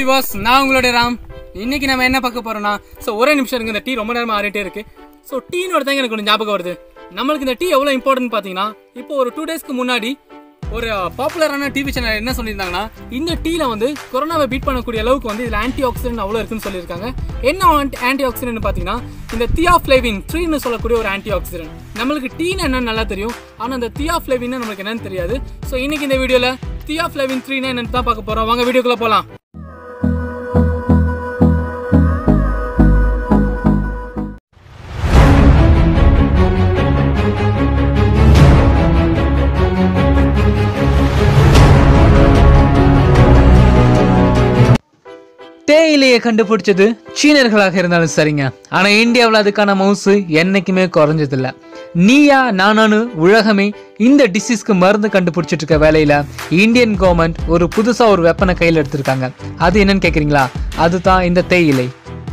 விவாஸ் நான் உங்களுடைய ராம் இன்னைக்கு நம்ம என்ன பார்க்க போறோம்னா ஸோ ஒரே நிமிஷம் இருக்கு இந்த டீ ரொம்ப நேரமா ஆறிட்டே இருக்கு ஸோ டீன்னு ஒருத்தங்க எனக்கு கொஞ்சம் ஞாபகம் வருது நம்மளுக்கு இந்த டீ எவ்வளோ இம்பார்ட்டன்ட் பார்த்தீங்கன்னா இப்போ ஒரு டூ டேஸ்க்கு முன்னாடி ஒரு பாப்புலரான டிவி சேனல் என்ன சொல்லியிருந்தாங்கன்னா இந்த டீல வந்து கொரோனாவை பீட் பண்ணக்கூடிய அளவுக்கு வந்து இதில் ஆன்டி ஆக்சிடென்ட் அவ்வளோ இருக்குன்னு சொல்லியிருக்காங்க என்ன ஆன்டி ஆக்சிடென்ட் பார்த்தீங்கன்னா இந்த தியாஃப்ளேவின் த்ரீன்னு சொல்லக்கூடிய ஒரு ஆன்டி ஆக்சிடென்ட் நம்மளுக்கு டீன்னு என்னன்னு நல்லா தெரியும் ஆனால் அந்த தியாஃப்ளேவின் நமக்கு என்னன்னு தெரியாது ஸோ இன்னைக்கு இந்த வீடியோவில் தியாஃப்ளேவின் த்ரீனா என்னன்னு தான் பார்க்க போகிறோம் வாங்க வீடியோக்குள்ளே போகலாம் தேயிலையை கண்டுபிடிச்சது சீனர்களாக இருந்தாலும் சரிங்க ஆனா இந்தியாவில் அதுக்கான மவுசு என்னைக்குமே குறைஞ்சதில்ல நீயா நானானு உலகமே இந்த டிசீஸ்க்கு மருந்து கண்டுபிடிச்சிட்டு இருக்க வேலையில இந்தியன் கவர்மெண்ட் ஒரு புதுசா ஒரு வெப்பனை கையில் எடுத்திருக்காங்க அது என்னன்னு கேக்குறீங்களா அதுதான் இந்த தேயிலை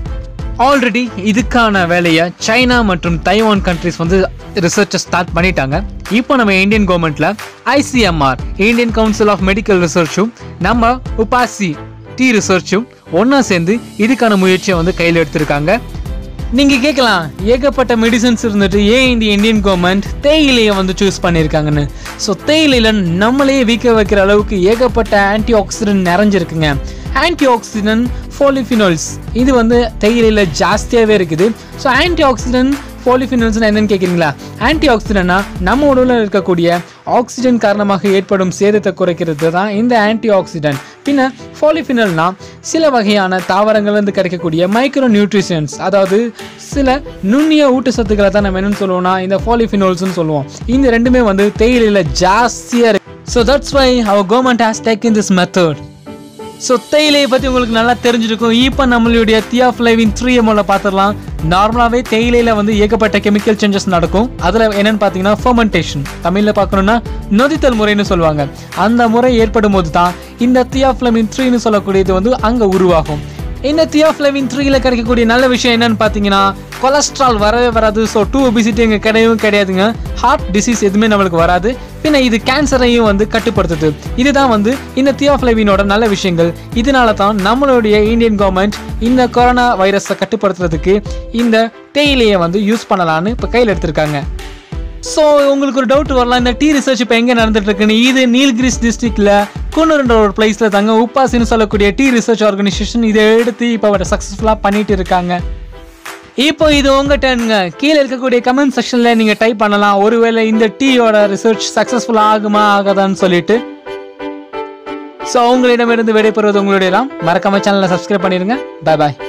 ஆல்ரெடி இதுக்கான வேலையை சைனா மற்றும் தைவான் கண்ட்ரிஸ் வந்து ரிசர்ச்சை ஸ்டார்ட் பண்ணிட்டாங்க இப்போ நம்ம இந்தியன் கவர்மெண்ட்ல ICMR Indian council of medical ரிசர்ச்சும் நம்ம உபாசி டி ரிசர்ச்சும் ஒன்றா சேர்ந்து இதுக்கான முயற்சியை வந்து கையில் எடுத்திருக்காங்க நீங்க கேட்கலாம் ஏகப்பட்ட மெடிசன்ஸ் இருந்துட்டு ஏன் இந்த இந்தியன் கவர்மெண்ட் தேயிலையை வந்து சூஸ் பண்ணியிருக்காங்கன்னு ஸோ தேயிலையில நம்மளே வீக்க வைக்கிற அளவுக்கு ஏகப்பட்ட ஆன்டி ஆக்சிடென்ட் நிறைஞ்சிருக்குங்க ஆன்டி ஆக்சிடென்ட் ஃபோலிஃபினால்ஸ் இது வந்து தேயிலையில் ஜாஸ்தியாகவே இருக்குது ஸோ ஆன்டி ஆக்சிடென்ட் ஃபோலிஃபினால்ஸ்னா என்னன்னு கேட்குறீங்களா ஆன்டி ஆக்சிடென்ட்னா நம்ம உடலில் இருக்கக்கூடிய ஆக்சிஜன் காரணமாக ஏற்படும் சேதத்தை குறைக்கிறது தான் இந்த ஆன்டி ஆக்சிடென்ட் பின்ன ஃபோலிஃபினல்னா சில வகையான தாவரங்கள்லேருந்து கிடைக்கக்கூடிய மைக்ரோ நியூட்ரிஷன்ஸ் அதாவது சில நுண்ணிய ஊட்டச்சத்துக்களை தான் நம்ம என்னன்னு சொல்லுவோம்னா இந்த ஃபோலிஃபினோல்ஸ்னு சொல்லுவோம் இந்த ரெண்டுமே வந்து தேயிலையில் ஜாஸ்தியாக இருக்கு so that's why our government has taken this method so தேயிலையை பற்றி உங்களுக்கு நல்லா தெரிஞ்சிருக்கும் இப்போ நம்மளுடைய தியாஃப்ளைவின் த்ரீ எம்எல்ல பார்த்துடலாம் நார்மலாகவே தேயிலையில் வந்து ஏகப்பட்ட கெமிக்கல் சேஞ்சஸ் நடக்கும் அதில் என்னன்னு பார்த்தீங்கன்னா ஃபர்மெண்டேஷன் தமிழில் பார்க்கணும்னா நொதித்தல் முறைன்னு சொல்லுவாங்க அந்த முறை ஏற்படும் போது தான் இந்த தியாஃப்ளமின் த்ரீன்னு சொல்லக்கூடியது வந்து அங்கே உருவாகும் இந்த தியாஃப்ளவின் த்ரீல கிடைக்கக்கூடிய நல்ல விஷயம் என்னன்னு பார்த்தீங்கன்னா கொலஸ்ட்ரால் வரவே வராது ஸோ டூ ஒபிசிட்டி இங்கே கிடையவும் கிடையாதுங்க ஹார்ட் டிசீஸ் எதுவுமே நம்மளுக்கு வராது பின்ன இது கேன்சரையும் வந்து கட்டுப்படுத்துது இதுதான் வந்து இந்த தியோஃப்ளவினோட நல்ல விஷயங்கள் இதனால தான் நம்மளுடைய இந்தியன் கவர்மெண்ட் இந்த கொரோனா வைரஸை கட்டுப்படுத்துறதுக்கு இந்த தேயிலையை வந்து யூஸ் பண்ணலான்னு இப்போ கையில் எடுத்திருக்காங்க ஸோ உங்களுக்கு ஒரு டவுட் வரலாம் இந்த டீ ரிசர்ச் இப்போ எங்கே நடந்துட்டு இருக்குன்னு இது நீல்கிரிஸ் டிஸ்ட்ரிக்ட்ல கூனூர்ன்ற ஒரு பிளேஸில் தாங்க உப்பாசின்னு சொல்லக்கூடிய டீ ரிசர்ச் ஆர்கனைசேஷன் இதை எடுத்து இப்போ சக்ஸஸ்ஃபுல்லாக பண்ணிட்டு இருக்காங்க இப்போ இது உங்க டர்னுங்க கீழே இருக்கக்கூடிய கமெண்ட் செக்ஷன்ல நீங்க டைப் பண்ணலாம் ஒருவேளை இந்த டீயோட ரிசர்ச் சக்சஸ்ஃபுல் ஆகுமா ஆகாதான்னு சொல்லிட்டு ஸோ உங்களிடமிருந்து விடைபெறுவது உங்களுடைய மறக்காம சேனலை சப்ஸ்கிரைப் பண்ணிருங்க பாய் பாய்